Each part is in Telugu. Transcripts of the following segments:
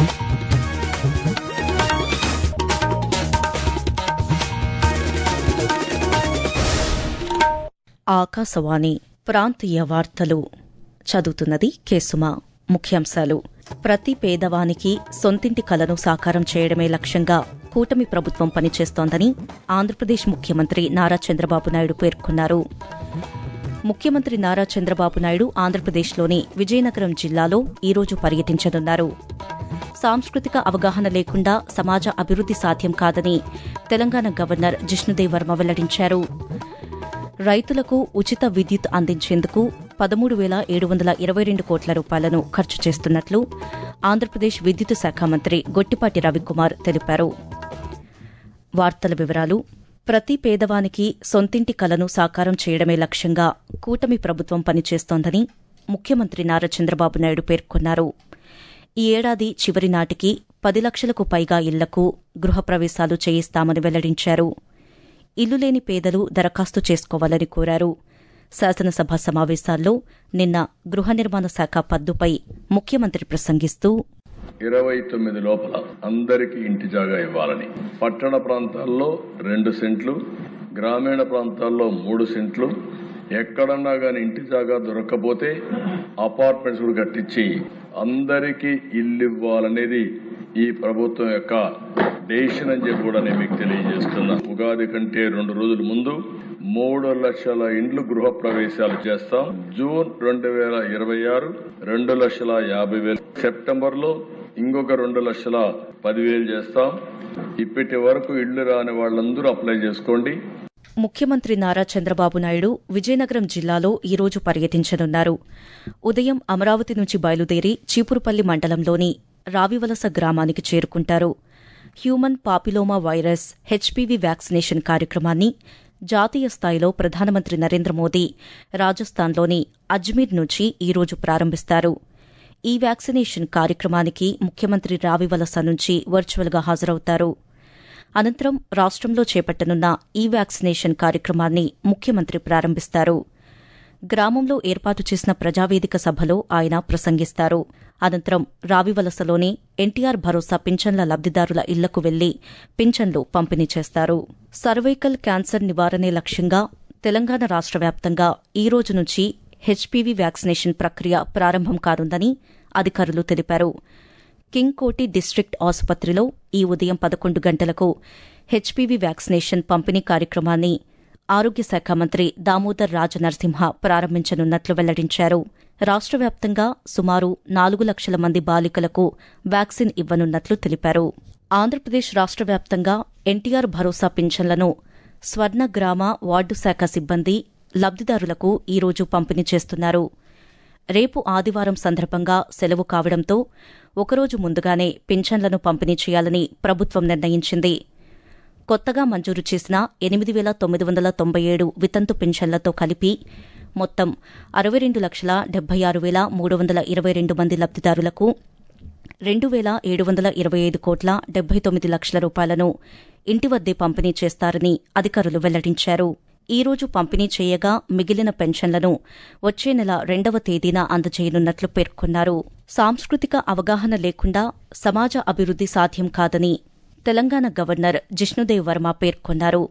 ఆకాశవాణి ప్రాంతీయ వార్తలు చదువుతున్నది కేసుమ ముఖ్యాంశాలు ప్రతి పేదవానికి సొంతింటి కలను సాకారం చేయడమే లక్ష్యంగా కూటమి ప్రభుత్వం పనిచేస్తోందని ఆంధ్రప్రదేశ్ ముఖ్యమంత్రి నారా చంద్రబాబు నాయుడు పేర్కొన్నారు ముఖ్యమంత్రి నారా చంద్రబాబు నాయుడు ఆంధ్రప్రదేశ్లోని విజయనగరం జిల్లాలో ఈరోజు పర్యటించనున్నారు సాంస్కృతిక అవగాహన లేకుండా సమాజ అభివృద్ది సాధ్యం కాదని తెలంగాణ గవర్నర్ జిష్ణుదేవ్ వర్మ వెల్లడించారు రైతులకు ఉచిత విద్యుత్ అందించేందుకు పదమూడు వేల ఏడు వందల ఇరవై రెండు కోట్ల రూపాయలను ఖర్చు చేస్తున్నట్లు ఆంధ్రప్రదేశ్ విద్యుత్ శాఖ మంత్రి గొట్టిపాటి రవికుమార్ తెలిపారు వార్తల వివరాలు ప్రతి పేదవానికి సొంతింటి కలను సాకారం చేయడమే లక్ష్యంగా కూటమి ప్రభుత్వం పనిచేస్తోందని ముఖ్యమంత్రి నారా చంద్రబాబు నాయుడు పేర్కొన్నారు ఈ ఏడాది చివరి నాటికి పది లక్షలకు పైగా ఇళ్లకు గృహప్రవేశాలు చేయిస్తామని వెల్లడించారు ఇల్లు లేని పేదలు దరఖాస్తు చేసుకోవాలని కోరారు శాసనసభ సమావేశాల్లో నిన్న గృహ నిర్మాణ శాఖ పద్దుపై ముఖ్యమంత్రి ప్రసంగిస్తూ ఇరవై తొమ్మిది లోపల అందరికీ ఇంటి జాగా ఇవ్వాలని పట్టణ ప్రాంతాల్లో రెండు సెంట్లు గ్రామీణ ప్రాంతాల్లో మూడు సెంట్లు ఎక్కడన్నా గాని ఇంటి జాగా దొరకకపోతే అపార్ట్మెంట్స్ కూడా కట్టించి అందరికీ ఇల్లు ఇవ్వాలనేది ఈ ప్రభుత్వం యొక్క డెసిషన్ అని చెప్పి కూడా నేను మీకు తెలియజేస్తున్నా ఉగాది కంటే రెండు రోజుల ముందు మూడు లక్షల ఇండ్లు గృహ ప్రవేశాలు చేస్తాం జూన్ రెండు వేల ఇరవై ఆరు రెండు లక్షల యాభై వేలు సెప్టెంబర్ లో ఇంకొక రెండు లక్షల పదివేలు చేస్తాం ఇప్పటి వరకు ఇళ్లు రాని వాళ్ళందరూ అప్లై చేసుకోండి ముఖ్యమంత్రి నారా చంద్రబాబు నాయుడు విజయనగరం జిల్లాలో ఈరోజు పర్యటించనున్నారు ఉదయం అమరావతి నుంచి బయలుదేరి చీపురుపల్లి మండలంలోని రావివలస గ్రామానికి చేరుకుంటారు human papilloma virus HPV vaccination కార్యక్రమాన్ని జాతీయ స్థాయిలో ప్రధానమంత్రి నరేంద్ర మోదీ రాజస్థాన్లోని అజ్మీర్ నుంచి ఈరోజు ప్రారంభిస్తారు ఈ వ్యాక్సినేషన్ కార్యక్రమానికి ముఖ్యమంత్రి రావివలస నుంచి వర్చువల్గా హాజరవుతారు అనంతరం రాష్ట్రంలో చేపట్టనున్న ఈ వ్యాక్సినేషన్ కార్యక్రమాన్ని ముఖ్యమంత్రి ప్రారంభిస్తారు గ్రామంలో ఏర్పాటు చేసిన ప్రజావేదిక సభలో ఆయన ప్రసంగిస్తారు అనంతరం రావివలసలోని ఎన్టీఆర్ భరోసా పింఛన్ల లబ్దిదారుల ఇళ్లకు వెళ్లి పింఛన్లు పంపిణీ చేస్తారు సర్వైకల్ క్యాన్సర్ నివారణే లక్ష్యంగా తెలంగాణ రాష్ట్ర వ్యాప్తంగా ఈ రోజు నుంచి హెచ్పీవీ వ్యాక్సినేషన్ ప్రక్రియ ప్రారంభం కానుందని అధికారులు తెలిపారు కింగ్ కోటి డిస్టిక్ట్ ఆసుపత్రిలో ఈ ఉదయం పదకొండు గంటలకు హెచ్పీవీ వ్యాక్సినేషన్ పంపిణీ కార్యక్రమాన్ని ఆరోగ్య శాఖ మంత్రి దామోదర్ రాజ నరసింహ ప్రారంభించనున్నట్లు వెల్లడించారు రాష్ట్ర వ్యాప్తంగా సుమారు నాలుగు లక్షల మంది బాలికలకు వ్యాక్సిన్ ఇవ్వనున్నట్లు తెలిపారు ఆంధ్రప్రదేశ్ రాష్ట్ర వ్యాప్తంగా ఎన్టీఆర్ భరోసా పింఛన్లను స్వర్ణ గ్రామ వార్డు శాఖ సిబ్బంది లబ్దిదారులకు ఈరోజు పంపిణీ చేస్తున్నారు రేపు ఆదివారం సందర్భంగా సెలవు కావడంతో ఒకరోజు ముందుగానే పింఛన్లను పంపిణీ చేయాలని ప్రభుత్వం నిర్ణయించింది కొత్తగా మంజూరు చేసిన ఎనిమిది వేల తొమ్మిది వందల తొంభై ఏడు వితంతు పింఛన్లతో కలిపి మొత్తం అరవై రెండు లక్షల డెబ్బై ఆరు వేల మూడు వందల ఇరవై రెండు మంది లబ్దిదారులకు రెండు వేల ఏడు వందల ఇరవై ఐదు కోట్ల డెబ్బై తొమ్మిది లక్షల రూపాయలను ఇంటి వద్దే పంపిణీ చేస్తారని అధికారులు వెల్లడించారు ఈ రోజు పంపిణీ చేయగా మిగిలిన పెన్షన్లను వచ్చే నెల రెండవ తేదీన అందజేయనున్నట్లు పేర్కొన్నారు సాంస్కృతిక అవగాహన లేకుండా సమాజ అభివృద్ది సాధ్యం కాదని తెలంగాణ గవర్నర్ జిష్ణుదేవ్ వర్మ పేర్కొన్నారు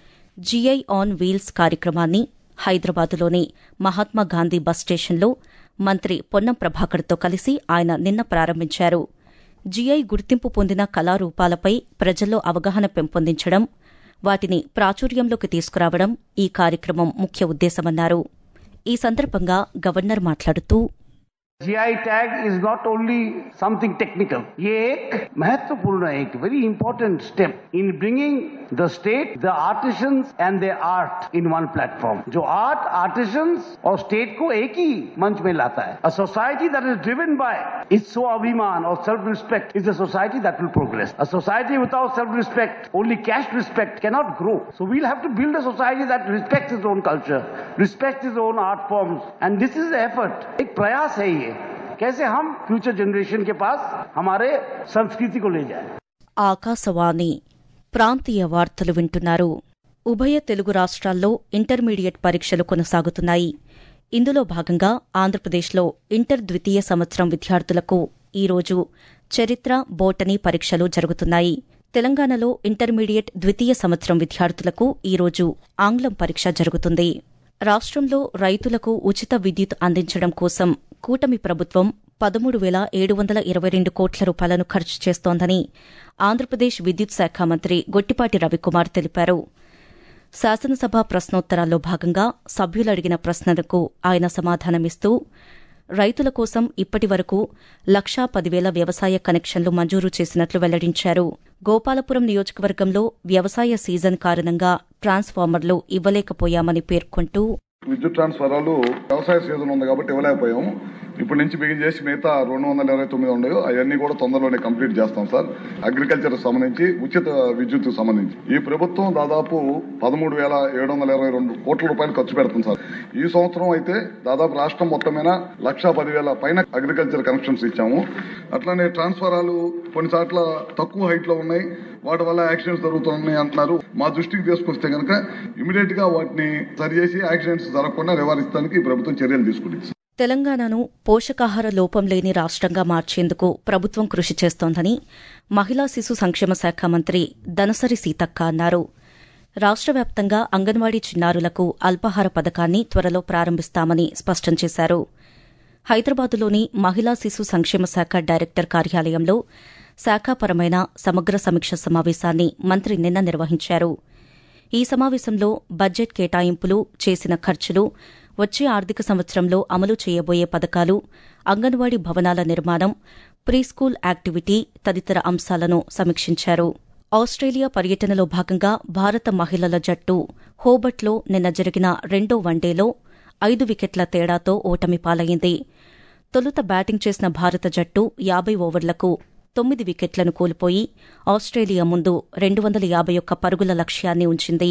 జీఐ ఆన్ వీల్స్ కార్యక్రమాన్ని హైదరాబాదులోని మహాత్మాగాంధీ బస్ స్టేషన్లో మంత్రి పొన్నం ప్రభాకర్తో కలిసి ఆయన నిన్న ప్రారంభించారు జీఐ గుర్తింపు పొందిన కళారూపాలపై ప్రజల్లో అవగాహన పెంపొందించడం వాటిని ప్రాచుర్యంలోకి తీసుకురావడం ఈ కార్యక్రమం ముఖ్య ఉద్దేశమన్నారు ఈ సందర్భంగా గవర్నర్ మాట్లాడుతూ GI tag is not only something technical ये एक महत्वपूर्ण एक very important step in bringing the state the artisans and the art in one platform जो आर्ट आर्टिशंस और स्टेट को एक ही मंच में लाता है a society that is driven by is so अभिमान और self respect is a society that will progress a society without self respect only cash respect cannot grow so we'll have to build a society that respects its own culture respects its own art forms and this is effort एक प्रयास है ये कैसे हम फ्यूचर जनरेशन के पास हमारे संस्कृति को ले जाए ఆకాశవాణి ప్రాంతీయ వార్తలు వింటున్నారు ఉభయ తెలుగు రాష్ట్రాల్లో ఇంటర్మీడియట్ పరీక్షలు కొనసాగుతున్నాయి ఇందులో భాగంగా ఆంధ్రప్రదేశ్లో ఇంటర్ ద్వితీయ సంవత్సరం విద్యార్థులకు ఈరోజు చరిత్ర బోటనీ పరీక్షలు జరుగుతున్నాయి తెలంగాణలో ఇంటర్మీడియట్ ద్వితీయ సంవత్సరం విద్యార్థులకు ఈరోజు ఆంగ్లం పరీక్ష జరుగుతుంది రాష్ట్రంలో రైతులకు ఉచిత విద్యుత్ అందించడం కోసం కూటమి ప్రభుత్వం పదమూడు వేల ఏడు వందల ఇరవై రెండు కోట్ల రూపాయలను ఖర్చు చేస్తోందని ఆంధ్రప్రదేశ్ విద్యుత్ శాఖ మంత్రి గొట్టిపాటి రవికుమార్ తెలిపారు శాసనసభ ప్రశ్నోత్తరాల్లో భాగంగా సభ్యులు అడిగిన ప్రశ్నలకు ఆయన సమాధానమిస్తూ రైతుల కోసం ఇప్పటి వరకు లక్షా పదివేల వ్యవసాయ కనెక్షన్లు మంజూరు చేసినట్లు వెల్లడించారు గోపాలపురం నియోజకవర్గంలో వ్యవసాయ సీజన్ కారణంగా ట్రాన్స్ఫార్మర్లు ఇవ్వలేకపోయామని పేర్కొంటూ విద్యుత్ ట్రాన్స్ఫారాలు వ్యవసాయ సీజన్ ఉంది కాబట్టి ఇవ్వలేకపోయాము ఇప్పటి నుంచి బిగిన్ చేసి మిగతా రెండు వందల ఇరవై తొమ్మిది ఉన్నాయో అవన్నీ కూడా తొందరలోనే కంప్లీట్ చేస్తాం సార్ అగ్రికల్చర్ సంబంధించి ఉచిత విద్యుత్ సంబంధించి ఈ ప్రభుత్వం దాదాపు పదమూడు వేల ఏడు వందల ఇరవై రెండు కోట్ల రూపాయలు ఖర్చు పెడుతుంది సార్ ఈ సంవత్సరం అయితే దాదాపు రాష్ట్రం మొత్తం మీద లక్షా పదివేల పైన అగ్రికల్చర్ కనెక్షన్స్ ఇచ్చాము అట్లానే ట్రాన్స్ఫారాలు కొన్ని చోట్ల తక్కువ హైట్ లో ఉన్నాయి వాటి వల్ల యాక్సిడెంట్స్ జరుగుతున్నాయి అంటున్నారు మా దృష్టికి తీసుకొస్తే కనుక ఇమీడియట్ గా వాటిని సరిచేసి యాక్సిడెంట్స్ జరగకుండా నివారించడానికి ఈ ప్రభుత్వం చర్యలు తీసుకుంటుంది తెలంగాణను పోషకాహార లోపం లేని రాష్ట్రంగా మార్చేందుకు ప్రభుత్వం కృషి చేస్తోందని మహిళా శిశు సంక్షేమ శాఖ మంత్రి దనసరి సీతక్క అన్నారు రాష్ట్ర వ్యాప్తంగా అంగన్వాడీ చిన్నారులకు అల్పాహార పథకాన్ని త్వరలో ప్రారంభిస్తామని స్పష్టం చేశారు హైదరాబాదులోని మహిళా శిశు సంక్షేమ శాఖ డైరెక్టర్ కార్యాలయంలో శాఖాపరమైన సమగ్ర సమీక్ష సమావేశాన్ని మంత్రి నిన్న నిర్వహించారు ఈ సమావేశంలో బడ్జెట్ కేటాయింపులు చేసిన ఖర్చులు వచ్చే ఆర్థిక సంవత్సరంలో అమలు చేయబోయే పథకాలు అంగన్వాడీ భవనాల నిర్మాణం ప్రీస్కూల్ యాక్టివిటీ తదితర అంశాలను సమీక్షించారు ఆస్ట్రేలియా పర్యటనలో భాగంగా భారత మహిళల జట్టు హోబర్ట్లో నిన్న జరిగిన రెండో వన్డేలో ఐదు వికెట్ల తేడాతో ఓటమి పాలైంది తొలుత బ్యాటింగ్ చేసిన భారత జట్టు యాబై ఓవర్లకు తొమ్మిది వికెట్లను కోల్పోయి ఆస్ట్రేలియా ముందు రెండు వందల యాభై ఒక్క పరుగుల లక్ష్యాన్ని ఉంచింది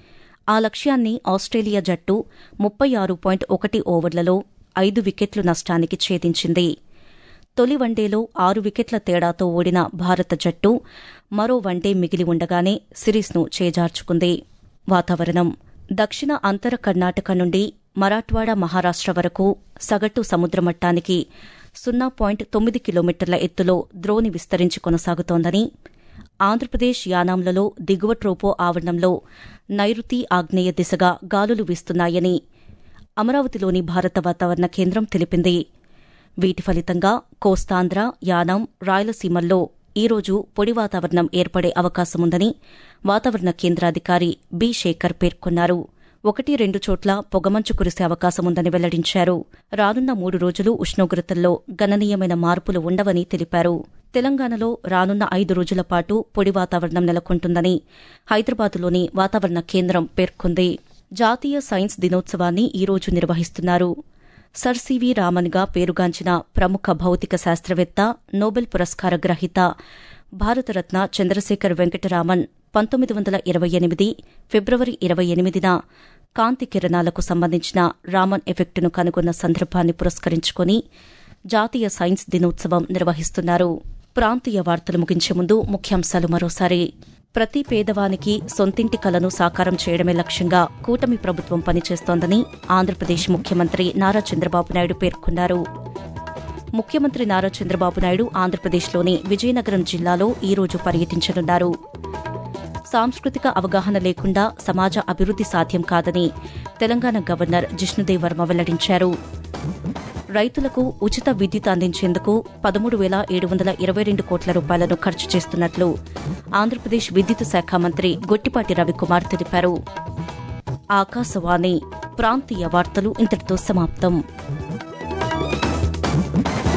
ఆ లక్ష్యాన్ని ఆస్ట్రేలియా జట్టు ముప్పై ఆరు పాయింట్ ఒకటి ఓవర్లలో ఐదు వికెట్లు నష్టానికి ఛేదించింది తొలి వన్డేలో ఆరు వికెట్ల తేడాతో ఓడిన భారత జట్టు మరో వన్డే మిగిలి ఉండగానే సిరీస్ను చేజార్చుకుంది వాతావరణం దక్షిణ అంతర కర్ణాటక నుండి మరాఠ్వాడా మహారాష్ట్ర వరకు సగటు సముద్రమట్టానికి సున్నా పాయింట్ తొమ్మిది కిలోమీటర్ల ఎత్తులో ద్రోణి విస్తరించి కొనసాగుతోందని ఆంధ్రప్రదేశ్ యానాంలలో దిగువ ట్రోపో ఆవరణంలో నైరుతి ఆగ్నేయ దిశగా గాలులు వీస్తున్నాయని అమరావతిలోని భారత వాతావరణ కేంద్రం తెలిపింది వీటి ఫలితంగా కోస్తాంధ్ర యానాం రాయలసీమల్లో ఈరోజు పొడి వాతావరణం ఏర్పడే అవకాశముందని వాతావరణ కేంద్రాధికారి బి శేఖర్ పేర్కొన్నారు ఒకటి రెండు చోట్ల పొగమంచు కురిసే అవకాశముందని వెల్లడించారు రానున్న మూడు రోజులు ఉష్ణోగ్రతల్లో గణనీయమైన మార్పులు ఉండవని తెలిపారు తెలంగాణలో రానున్న ఐదు రోజుల పాటు పొడి వాతావరణం నెలకొంటుందని హైదరాబాదులోని వాతావరణ కేంద్రం పేర్కొంది జాతీయ సైన్స్ దినోత్సవాన్ని ఈరోజు నిర్వహిస్తున్నారు సర్ సివి రామన్గా పేరుగాంచిన ప్రముఖ భౌతిక శాస్త్రవేత్త నోబెల్ పురస్కార గ్రహీత భారతరత్న చంద్రశేఖర్ వెంకటరామన్ పంతొమ్మిది వందల ఇరవై ఎనిమిది ఫిబ్రవరి ఇరవై ఎనిమిదిన కాంతి కిరణాలకు సంబంధించిన రామన్ ఎఫెక్టును కనుగొన్న సందర్భాన్ని పురస్కరించుకుని జాతీయ సైన్స్ దినోత్సవం నిర్వహిస్తున్నారు ప్రాంతీయ వార్తలు ముగించే ముందు ముఖ్యాంశాలు మరోసారి ప్రతి పేదవానికి సొంతింటి కలను సాకారం చేయడమే లక్ష్యంగా కూటమి ప్రభుత్వం పనిచేస్తోందని ఆంధ్రప్రదేశ్ ముఖ్యమంత్రి నారా చంద్రబాబు నాయుడు పేర్కొన్నారు ముఖ్యమంత్రి నారా చంద్రబాబు నాయుడు ఆంధ్రప్రదేశ్లోని విజయనగరం జిల్లాలో ఈరోజు పర్యటించనున్నారు సాంస్కృతిక అవగాహన లేకుండా సమాజ అభివృద్ది సాధ్యం కాదని తెలంగాణ గవర్నర్ జిష్ణుదేవ్ వర్మ వెల్లడించారు రైతులకు ఉచిత విద్యుత్ అందించేందుకు పదమూడు వేల ఏడు వందల ఇరవై రెండు కోట్ల రూపాయలను ఖర్చు చేస్తున్నట్లు ఆంధ్రప్రదేశ్ విద్యుత్ శాఖ మంత్రి గొట్టిపాటి రవికుమార్ తెలిపారు ఆకాశవాణి ప్రాంతీయ వార్తలు ఇంతటితో సమాప్తం